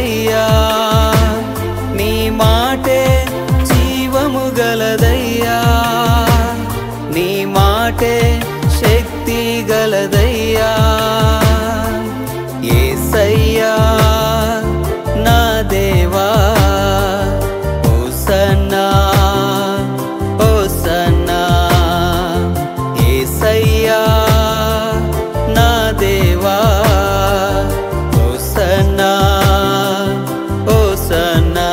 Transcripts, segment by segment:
గలదయ్యా నీ మాటే జీవము గలదయ్యా నీ మాటే శక్తి గలదయ్యా ఏసయ్యా నా దేవా ఓసన్నా ఓసన్నా ఏసయ్యా నా దేవా ఓసన్నా ఓసన్నా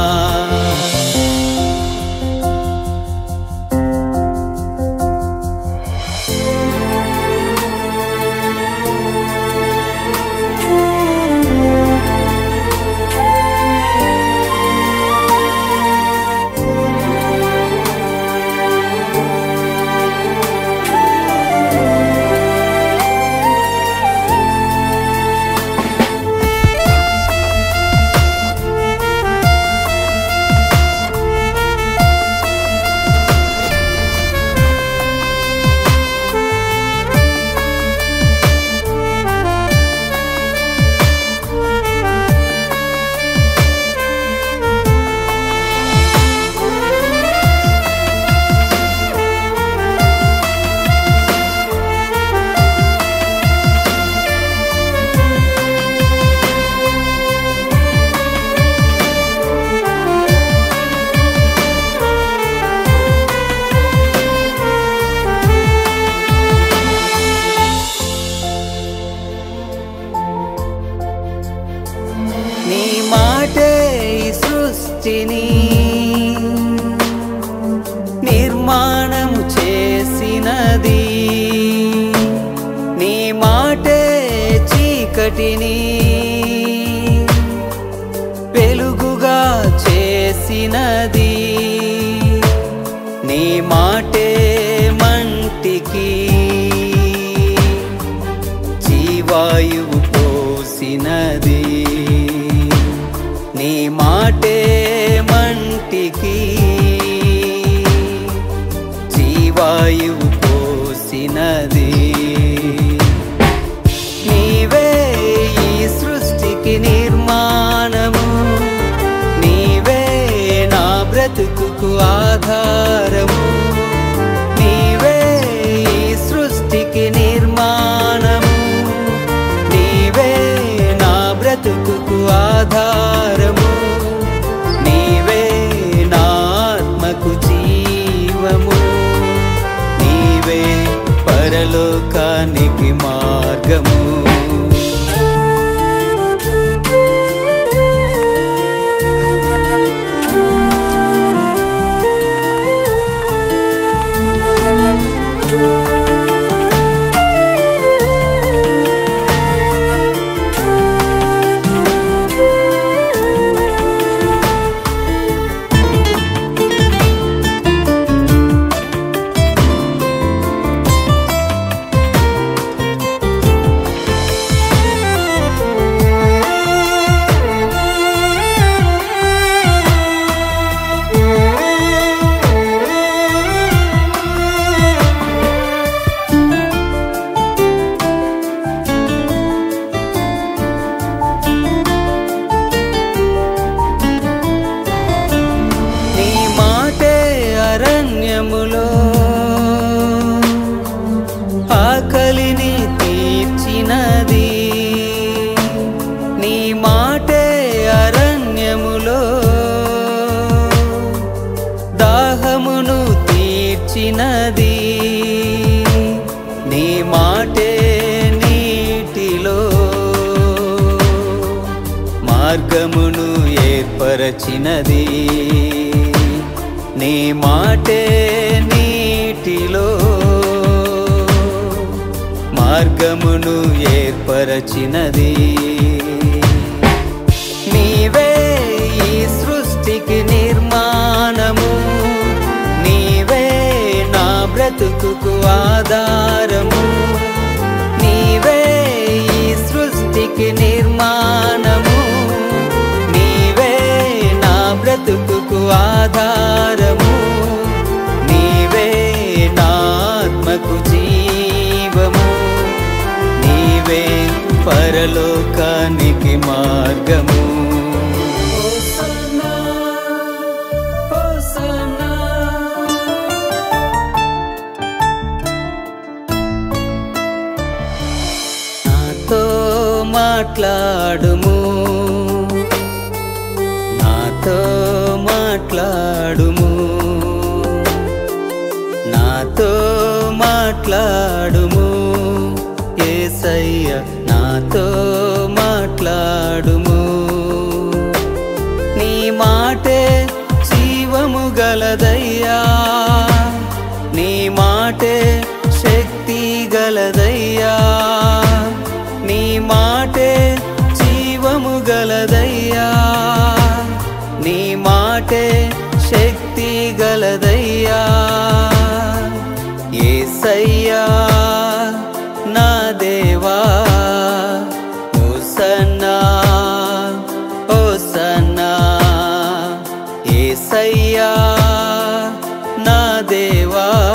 నీ మాటే ఈ సృష్టిని నిర్మాణము చేసినది నీ మాటే చీకటిని వెలుగుగా చేసినది నీ మాటే మంటికి జీవాయువు పోసినది నీ మాటే మంటికి జీవాయువు పోసినది నీవే ఈ సృష్టికి నిర్మాణము నీవే నా బ్రతుకుకు ఆధారము నీవే ఈ సృష్టికి నిర్మాణము నీవే నా బ్రతుకుకు ఆధారము నీవే నా ఆత్మకు జీవము నీవే పరలోకానికి మార్గము నీ మాటే అరణ్యములో ఆకలిని తీర్చినది నీ మాటే అరణ్యములో దాహమును తీర్చినది నీ మాటే నీటిలో మార్గమును ఏర్పరచినది నీ మాటే నీటిలో మార్గమును ఏర్పరచినది నీవే ఈ సృష్టికి నిర్మాణము నీవే నా బ్రతుకుకు ఆధారము నీవే ఈ సృష్టికి నిర్మాణము నీవే నా బ్రతుకుకు ఆధారము నీవే నా ఆత్మకు జీవము నీవే పరలోకానికి మార్గము మాట్లాడుము నాతో మాట్లాడుము నాతో మాట్లాడుము ఏసయ్య నాతో మాట్లాడుము నీ మాటే జీవము గలదయ్యా నీ మాటే శక్తి గలదయ్యా నీ మాటే జీవము గలదయ్యా నీ మాటే శక్తి గలదయ్యా ఏసయ్యా నా దేవా ఓసన్నా ఓసన్నా ఏసయ్యా నా దేవా